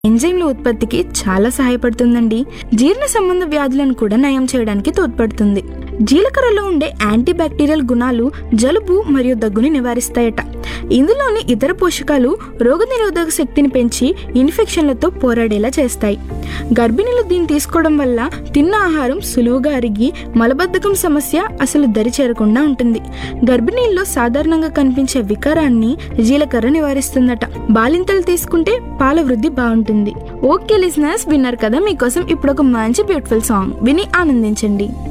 ఎంజైమ్ల ఉత్పత్తికి చాలా సహాయపడుతుందండి జీర్ణ సంబంధ వ్యాధులను కూడా నయం చేయడానికి తోడ్పడుతుంది జీలకర్రలో ఉండే యాంటీ బ్యాక్టీరియల్ గుణాలు జలుబు మరియు దగ్గుని నివారిస్తాయట ఇందులోని ఇతర పోషకాలు రోగనిరోధక శక్తిని పెంచి ఇన్ఫెక్షన్లతో పోరాడేలా చేస్తాయి గర్భిణీలు దీన్ని తీసుకోవడం వల్ల తిన్న ఆహారం సులువుగా అరిగి మలబద్ధకం సమస్య అసలు దరి చేరకుండా ఉంటుంది గర్భిణీల్లో సాధారణంగా కనిపించే వికారాన్ని జీలకర్ర నివారిస్తుందట బాలింతలు తీసుకుంటే పాల వృద్ధి బాగుంటుంది ఓకే లిజనర్స్ విన్నారు కదా మీకోసం ఇప్పుడు ఒక మంచి బ్యూటిఫుల్ సాంగ్ విని ఆనందించండి